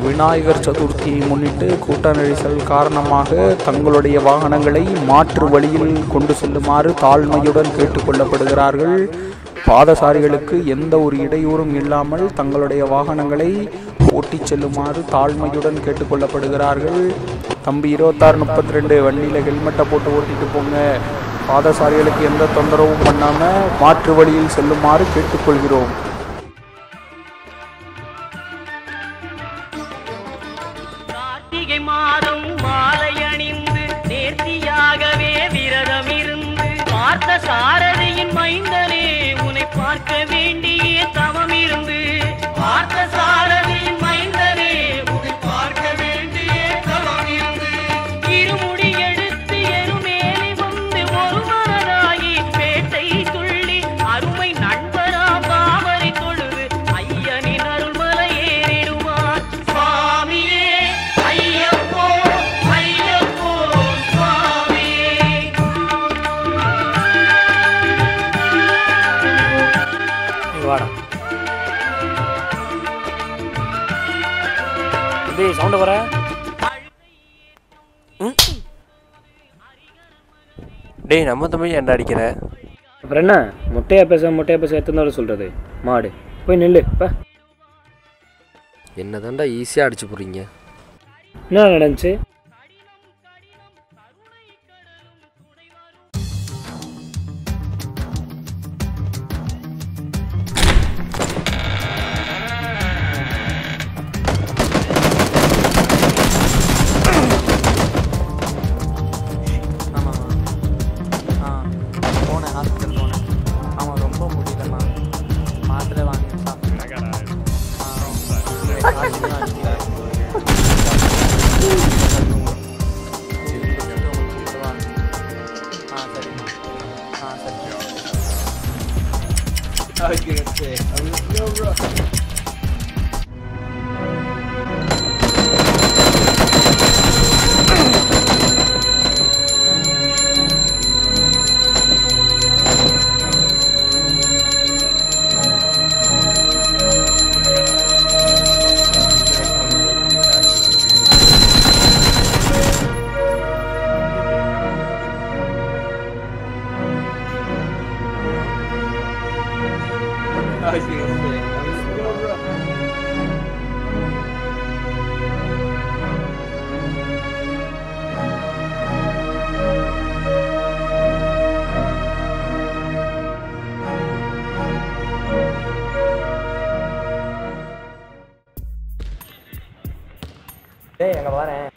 விநாயகர் சதுர்த்தியை முன்னிட்டு கூட்ட நெரிசல் காரணமாக தங்களுடைய வாகனங்களை மாற்று வழியில் கொண்டு செல்லுமாறு தாழ்மையுடன் கேட்டுக்கொள்ளப்படுகிறார்கள் பாதசாரிகளுக்கு எந்த ஒரு இடையூறும் இல்லாமல் தங்களுடைய வாகனங்களை ஓட்டிச் செல்லுமாறு தாழ்மையுடன் கேட்டுக்கொள்ளப்படுகிறார்கள் தம்பி இருபத்தாறு முப்பத்தி ரெண்டு வண்டியில் ஹெல்மெட்டை போட்டு ஓட்டிட்டு போங்க பாதசாரிகளுக்கு எந்த தொந்தரவும் பண்ணாமல் மாற்று வழியில் செல்லுமாறு கேட்டுக்கொள்கிறோம் கார்த்திகை மாதம் மாலை அணிந்து நேர்த்தியாகவே விரதம் இருந்து பார்த்த சாரதியின் மைந்தனே உன்னை பார்க்க வேண்டிய தவம் இருந்து பார்த்த சாரதியின் மைந்தனே உன்னை பார்க்க வேண்டிய தவம் இருந்து இருமுடி எடுத்து எருமேலி வந்து ஒரு மனதாகி பேட்டை துள்ளி அருமை நண்பரா பாவரை தொழுது ஐயனின் அருள்மலை ஏறிடுவார் சுவாமியே ஐயப்போ ஐயப்போ சுவாமியே இங்க வாடா தம்பி சவுண்டு வர டேய் நம்ம தம்பி ஏன்டா அடிக்கிற அப்புறம் என்ன முட்டையா பேச முட்டையா பேச எத்தனை தடவை சொல்றது மாடு போய் நில்லு பா என்ன தாண்டா ஈஸியாக அடிச்சு போடுறீங்க என்ன நடந்துச்சு ஆமாம்மா ஆ போனேன் ஹாஸ்பிட்டல் போனேன் ஆமாம் ரொம்ப முடியலம்மா மாத்திரை வாங்கி சாப்பிட்டேன் ஆ, காய்ச்சல் அடிக்கல. ஆ சரிம்மா ஆ சரி டேய் அங்க வரேன்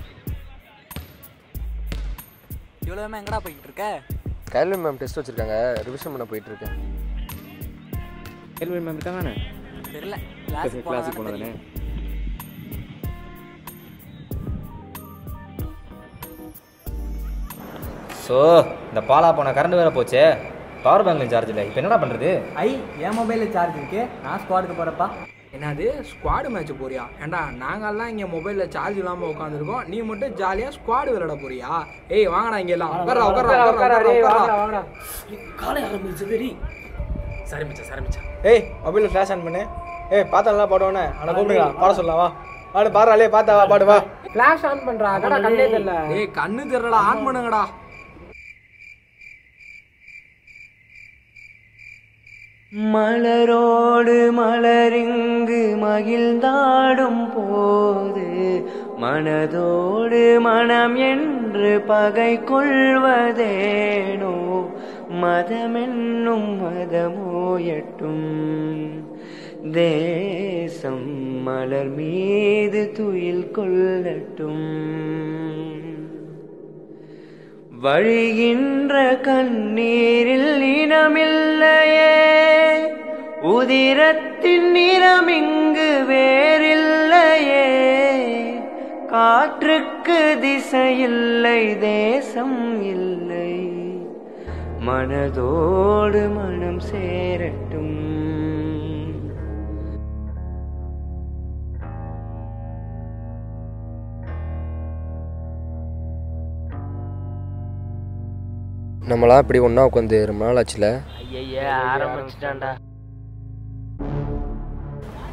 இவ்வளோ எங்கடா போய்கிட்டு இருக்க கைல்வி மேம் டெஸ்ட் வச்சுருக்காங்க ரிவிஷன் பண்ண போயிட்டுருக்கேன் கேள்வி மேம் இருக்காங்க தெரியல கிளாஸுக்கு கிளாஸுக்கு போனதானே ஸோ இந்த பாலா போன கரண்ட் வேற போச்சே பவர் பேங்க்ல சார்ஜ் இல்லை இப்போ என்னடா பண்றது ஐ என் மொபைலில் சார்ஜ் இருக்கு நான் ஸ்குவாடுக்கு போகிறப்பா என்னது ஸ்குவாடு மேட்ச் போறியா ஏண்டா நாங்கெல்லாம் இங்கே மொபைலில் சார்ஜ் இல்லாமல் உட்காந்துருக்கோம் நீ மட்டும் ஜாலியாக ஸ்குவாடு விளையாட போறியா ஏய் வாங்கடா இங்க எல்லாம் உட்கார்றா உட்கார்றா உட்கார்றா உட்கார்றா சரி மச்சான் சரி மச்சான் ஏய் மொபைலில் ஃப்ளாஷ் ஆன் பண்ணு ஏய் பார்த்தா பாடுவானே ஆனால் கூப்பிடுங்க பாட சொல்லலாம் வா பாடு பாடுறாளே பார்த்தா வா பாடு வா ஃபிளாஷ் ஆன் பண்றா கடா கண்ணே தெரியல ஏய் கண்ணு தெரியலடா ஆன் பண்ணுங்கடா மலரோடு மலரிங்கு மகிழ்ந்தாடும் போது மனதோடு மனம் என்று பகை கொள்வதேனோ மதமென்னும் மதமோயட்டும் தேசம் மலர் மீது துயில் கொள்ளட்டும் வழிகின்ற கண்ணீரில் இனமில்லையே உதிரத்தின் நிறமிங்கு வேறில்லையே காற்றுக்கு திசையில்லை தேசம் இல்லை மனதோடு மனம் சேரட்டும் நம்மளாம் இப்படி ஒன்றா உட்காந்து ரொம்ப நாள் ஆச்சுல ஐய ஆரம்பிச்சிட்டான்டா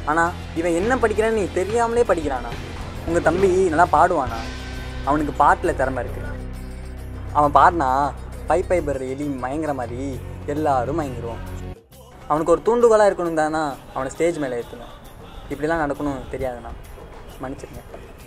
ஆனால் இவன் என்ன படிக்கிறான்னு நீ தெரியாமலே படிக்கிறானா உங்கள் தம்பி நல்லா பாடுவானா அவனுக்கு பாட்டில் திறமை இருக்குது அவன் பாடினா பை பை பர் எலி மயங்குற மாதிரி எல்லாரும் மயங்கிடுவான் அவனுக்கு ஒரு தூண்டுகோலாக இருக்கணும் தானா அவனை ஸ்டேஜ் மேலே ஏற்றணும் இப்படிலாம் நடக்கணும் தெரியாதுண்ணா மன்னிச்சிருங்க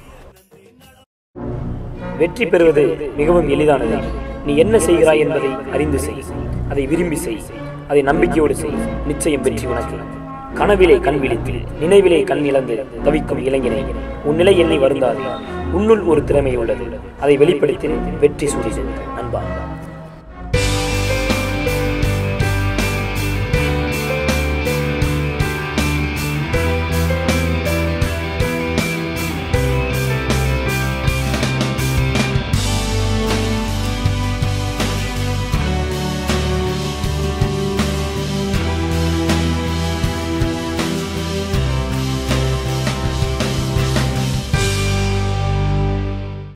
வெற்றி பெறுவது மிகவும் எளிதானது நீ என்ன செய்கிறாய் என்பதை அறிந்து செய் அதை விரும்பி செய் அதை நம்பிக்கையோடு செய் நிச்சயம் வெற்றி உனக்கு கனவிலே கண் விழித்து நினைவிலே கண் இழந்து தவிக்கும் இளைஞனே உன் நிலை என்னை வருந்தாது உன்னுள் ஒரு திறமை உள்ளது அதை வெளிப்படுத்தி வெற்றி சூடிது நண்பா